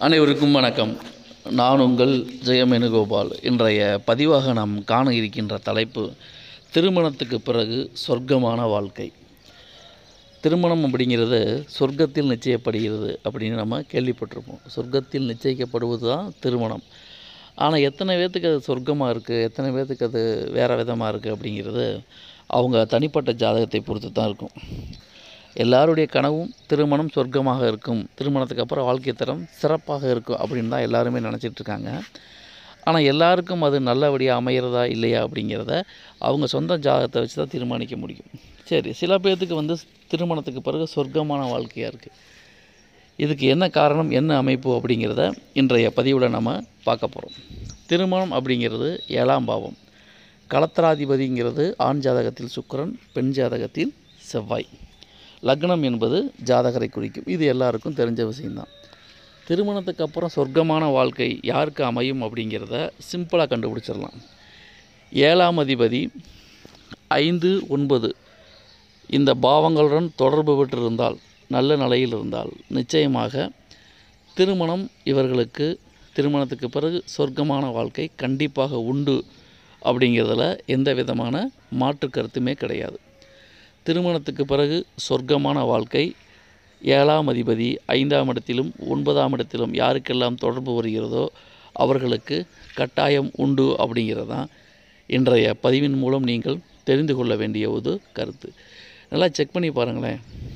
அனைவருக்கும் வணக்கம் நான் உங்கள் ஜெயமேனுகோபால் இன்றைய பதிவாக நாம் காண இருக்கின்ற தலைப்பு திருமணத்துக்கு பிறகு சொர்க்கமான வாழ்க்கை திருமணம் அப்படிங்கிறது சொர்க்கத்தில் நிச்சயப்படுகிறது அப்படின்னு நம்ம கேள்விப்பட்டிருப்போம் சொர்க்கத்தில் நிச்சயிக்கப்படுவது தான் திருமணம் ஆனால் எத்தனை பேர்த்துக்கு அது சொர்க்கமாக இருக்குது எத்தனை பேர்த்துக்கு அது வேறு விதமாக இருக்குது அப்படிங்கிறது அவங்க தனிப்பட்ட ஜாதகத்தை பொறுத்து தான் இருக்கும் எல்லாருடைய கனவும் திருமணம் சொர்க்கமாக இருக்கும் திருமணத்துக்கு அப்புறம் வாழ்க்கை தரம் சிறப்பாக இருக்கும் அப்படின்னு தான் எல்லாருமே நினச்சிட்டு இருக்காங்க ஆனால் எல்லாருக்கும் அது நல்லபடியாக அமையிறதா இல்லையா அப்படிங்கிறத அவங்க சொந்த ஜாதகத்தை வச்சு தான் தீர்மானிக்க முடியும் சரி சில பேர்த்துக்கு வந்து திருமணத்துக்கு பிறகு சொர்க்கமான வாழ்க்கையாக இருக்குது இதுக்கு என்ன காரணம் என்ன அமைப்பு அப்படிங்கிறத இன்றைய பதிவில் நம்ம பார்க்க போகிறோம் திருமணம் அப்படிங்கிறது ஏழாம் பாவம் களத்திராதிபதிங்கிறது ஆண் ஜாதகத்தில் சுக்கிரன் பெண் ஜாதகத்தில் செவ்வாய் லக்னம் என்பது ஜாதகரை குறிக்கும் இது எல்லாருக்கும் தெரிஞ்ச விஷயம்தான் திருமணத்துக்கு அப்புறம் சொர்க்கமான வாழ்க்கை யாருக்கு அமையும் அப்படிங்கிறத சிம்பிளாக கண்டுபிடிச்சிடலாம் ஏழாம் அதிபதி ஐந்து ஒன்பது இந்த பாவங்களுடன் தொடர்பு பெற்றிருந்தால் நல்ல நிலையில் இருந்தால் நிச்சயமாக திருமணம் இவர்களுக்கு திருமணத்துக்கு பிறகு சொர்க்கமான வாழ்க்கை கண்டிப்பாக உண்டு அப்படிங்கிறதுல எந்த விதமான மாற்று கருத்துமே கிடையாது திருமணத்துக்கு பிறகு சொர்க்கமான வாழ்க்கை ஏழாம் அதிபதி ஐந்தாம் இடத்திலும் ஒன்பதாம் இடத்திலும் யாருக்கெல்லாம் தொடர்பு வருகிறதோ அவர்களுக்கு கட்டாயம் உண்டு அப்படிங்கிறது தான் இன்றைய பதிவின் மூலம் நீங்கள் தெரிந்து கொள்ள வேண்டிய ஒரு கருத்து நல்லா செக் பண்ணி பாருங்களேன்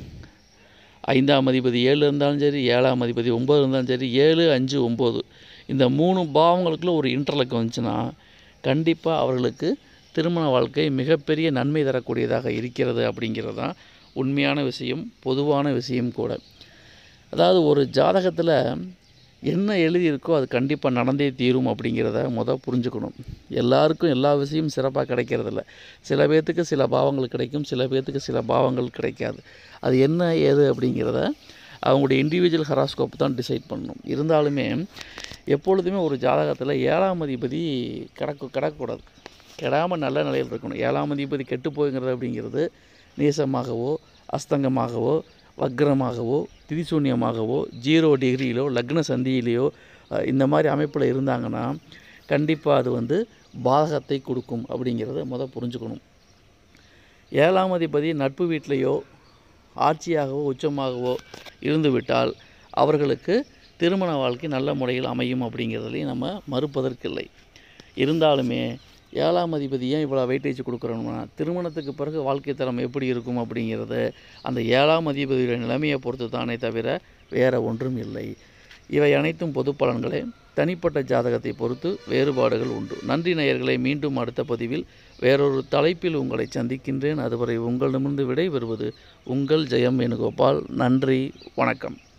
ஐந்தாம் அதிபதி ஏழு இருந்தாலும் சரி ஏழாம் அதிபதி ஒம்பது இருந்தாலும் சரி ஏழு அஞ்சு ஒம்பது இந்த மூணு பாவங்களுக்குள்ள ஒரு இன்டர்லக் வந்துச்சுன்னா கண்டிப்பாக அவர்களுக்கு திருமண வாழ்க்கை மிகப்பெரிய நன்மை தரக்கூடியதாக இருக்கிறது அப்படிங்கிறது தான் உண்மையான விஷயம் பொதுவான விஷயம் கூட அதாவது ஒரு ஜாதகத்தில் என்ன எழுதியிருக்கோ அது கண்டிப்பாக நடந்தே தீரும் அப்படிங்கிறத முத புரிஞ்சுக்கணும் எல்லாருக்கும் எல்லா விஷயமும் சிறப்பாக கிடைக்கிறதில்ல சில பேர்த்துக்கு சில பாவங்கள் கிடைக்கும் சில பேர்த்துக்கு சில பாவங்கள் கிடைக்காது அது என்ன ஏது அப்படிங்கிறத அவங்களுடைய இண்டிவிஜுவல் ஹராஸ்கோப் தான் டிசைட் பண்ணணும் இருந்தாலுமே எப்பொழுதுமே ஒரு ஜாதகத்தில் ஏழாம் அதிபதி கிடக்க கிடக்கக்கூடாது கெடாமல் நல்ல நிலையில் இருக்கணும் ஏழாம் அதிபதி கெட்டு போகுங்கிறது அப்படிங்கிறது நீசமாகவோ அஸ்தங்கமாகவோ வக்ரமாகவோ திரிசூன்யமாகவோ ஜீரோ டிகிரியிலோ லக்ன சந்தியிலையோ அஹ், இந்த மாதிரி அமைப்பில் இருந்தாங்கன்னா கண்டிப்பாக அது வந்து பாதகத்தை கொடுக்கும் அப்படிங்கிறத முத புரிஞ்சுக்கணும் ஏழாம் அதிபதி நட்பு வீட்டிலேயோ ஆட்சியாகவோ உச்சமாகவோ இருந்துவிட்டால் அவர்களுக்கு திருமண வாழ்க்கை நல்ல முறையில் அமையும் அப்படிங்கிறதுலையும் நம்ம மறுப்பதற்கில்லை இருந்தாலுமே ஏழாம் அதிபதி ஏன் இவ்வளோ வெயிட்டேஜ் கொடுக்குறோம்னா திருமணத்துக்கு பிறகு வாழ்க்கை தரம் எப்படி இருக்கும் அப்படிங்கிறது அந்த ஏழாம் அதிபதியுடைய நிலைமையை பொறுத்து தானே தவிர வேறு ஒன்றும் இல்லை இவை அனைத்தும் பொது பலன்களே தனிப்பட்ட ஜாதகத்தை பொறுத்து வேறுபாடுகள் உண்டு நன்றி நேயர்களை மீண்டும் அடுத்த பதிவில் வேறொரு தலைப்பில் உங்களை சந்திக்கின்றேன் அதுவரை உங்களிடமிருந்து விடை பெறுவது உங்கள் ஜெயம் வேணுகோபால் நன்றி வணக்கம்